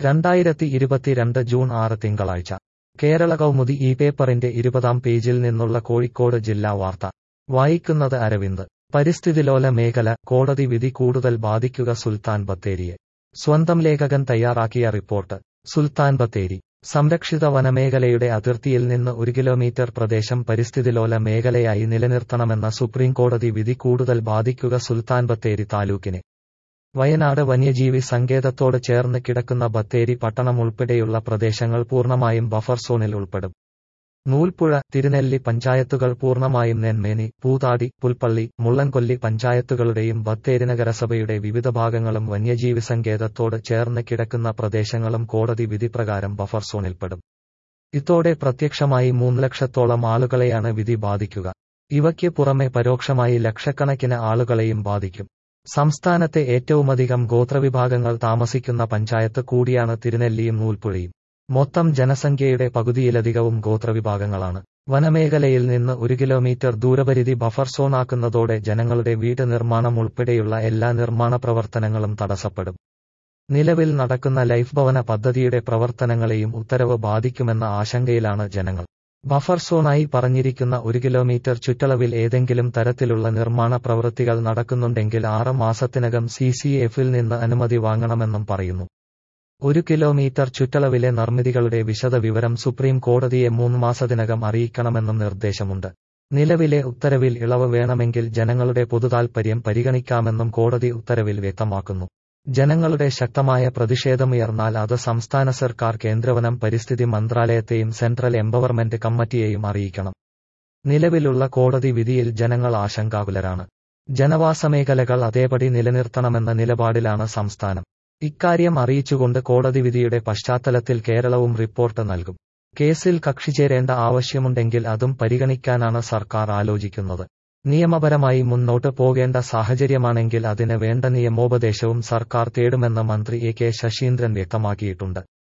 രണ്ടായിരത്തി ഇരുപത്തിരണ്ട് ജൂൺ ആറ് തിങ്കളാഴ്ച കേരള കൗമുദി ഈ പേപ്പറിന്റെ ഇരുപതാം പേജിൽ നിന്നുള്ള കോഴിക്കോട് ജില്ലാ വാർത്ത വായിക്കുന്നത് അരവിന്ദ് പരിസ്ഥിതിലോല മേഖല കോടതി വിധി കൂടുതൽ ബാധിക്കുക സുൽത്താൻ ബത്തേരിയെ സ്വന്തം ലേഖകൻ തയ്യാറാക്കിയ റിപ്പോർട്ട് സുൽത്താൻ ബത്തേരി സംരക്ഷിത വനമേഖലയുടെ അതിർത്തിയിൽ നിന്ന് ഒരു കിലോമീറ്റർ പ്രദേശം പരിസ്ഥിതിലോല മേഖലയായി നിലനിർത്തണമെന്ന സുപ്രീം കോടതി വിധി കൂടുതൽ ബാധിക്കുക സുൽത്താൻ ബത്തേരി താലൂക്കിനെ വയനാട് വന്യജീവി സങ്കേതത്തോട് ചേർന്ന് കിടക്കുന്ന ബത്തേരി പട്ടണം ഉൾപ്പെടെയുള്ള പ്രദേശങ്ങൾ പൂർണ്ണമായും ബഫർ സോണിൽ ഉൾപ്പെടും നൂൽപ്പുഴ തിരുനെല്ലി പഞ്ചായത്തുകൾ പൂർണ്ണമായും നെന്മേനി പൂതാടി പുൽപ്പള്ളി മുള്ളൻകൊല്ലി പഞ്ചായത്തുകളുടെയും ബത്തേരി നഗരസഭയുടെ വിവിധ ഭാഗങ്ങളും വന്യജീവി സങ്കേതത്തോട് ചേർന്ന് കിടക്കുന്ന പ്രദേശങ്ങളും കോടതി വിധിപ്രകാരം ബഫർ സോണിൽപ്പെടും ഇതോടെ പ്രത്യക്ഷമായി മൂന്ന് ലക്ഷത്തോളം ആളുകളെയാണ് വിധി ബാധിക്കുക ഇവയ്ക്ക് പുറമെ പരോക്ഷമായി ലക്ഷക്കണക്കിന് ആളുകളെയും ബാധിക്കും സംസ്ഥാനത്തെ ഏറ്റവുമധികം ഗോത്രവിഭാഗങ്ങൾ താമസിക്കുന്ന പഞ്ചായത്ത് കൂടിയാണ് തിരുനെല്ലിയും നൂൽപ്പുഴയും മൊത്തം ജനസംഖ്യയുടെ പകുതിയിലധികവും ഗോത്രവിഭാഗങ്ങളാണ് വനമേഖലയിൽ നിന്ന് ഒരു കിലോമീറ്റർ ദൂരപരിധി ബഫർ സോണാക്കുന്നതോടെ ജനങ്ങളുടെ വീട് നിർമ്മാണം ഉൾപ്പെടെയുള്ള എല്ലാ നിർമ്മാണ പ്രവർത്തനങ്ങളും തടസ്സപ്പെടും നിലവിൽ നടക്കുന്ന ലൈഫ് ഭവന പദ്ധതിയുടെ പ്രവർത്തനങ്ങളെയും ഉത്തരവ് ബാധിക്കുമെന്ന ആശങ്കയിലാണ് ജനങ്ങൾ ബഫർ സോണായി പറഞ്ഞിരിക്കുന്ന ഒരു കിലോമീറ്റർ ചുറ്റളവിൽ ഏതെങ്കിലും തരത്തിലുള്ള നിർമ്മാണ പ്രവൃത്തികൾ നടക്കുന്നുണ്ടെങ്കിൽ ആറ് മാസത്തിനകം സി സി എഫിൽ നിന്ന് അനുമതി വാങ്ങണമെന്നും പറയുന്നു ഒരു കിലോമീറ്റർ ചുറ്റളവിലെ നിർമ്മിതികളുടെ വിശദ വിവരം സുപ്രീം കോടതിയെ മൂന്ന് മാസത്തിനകം അറിയിക്കണമെന്നും നിർദ്ദേശമുണ്ട് നിലവിലെ ഉത്തരവിൽ ഇളവ് വേണമെങ്കിൽ ജനങ്ങളുടെ പൊതുതാൽപര്യം പരിഗണിക്കാമെന്നും കോടതി ഉത്തരവിൽ വ്യക്തമാക്കുന്നു ജനങ്ങളുടെ ശക്തമായ പ്രതിഷേധമുയർന്നാൽ അത് സംസ്ഥാന സർക്കാർ കേന്ദ്രവനം പരിസ്ഥിതി മന്ത്രാലയത്തെയും സെൻട്രൽ എംപവർമെന്റ് കമ്മിറ്റിയെയും അറിയിക്കണം നിലവിലുള്ള കോടതി വിധിയിൽ ജനങ്ങൾ ആശങ്കാകുലരാണ് ജനവാസമേഖലകൾ അതേപടി നിലനിർത്തണമെന്ന നിലപാടിലാണ് സംസ്ഥാനം ഇക്കാര്യം അറിയിച്ചുകൊണ്ട് കോടതി വിധിയുടെ പശ്ചാത്തലത്തിൽ കേരളവും റിപ്പോർട്ട് നൽകും കേസിൽ കക്ഷി ചേരേണ്ട ആവശ്യമുണ്ടെങ്കിൽ അതും പരിഗണിക്കാനാണ് സർക്കാർ ആലോചിക്കുന്നത് നിയമപരമായി മുന്നോട്ട് പോകേണ്ട സാഹചര്യമാണെങ്കിൽ അതിന് വേണ്ട നിയമോപദേശവും സർക്കാർ തേടുമെന്ന് മന്ത്രി എ കെ ശശീന്ദ്രൻ വ്യക്തമാക്കിയിട്ടുണ്ട്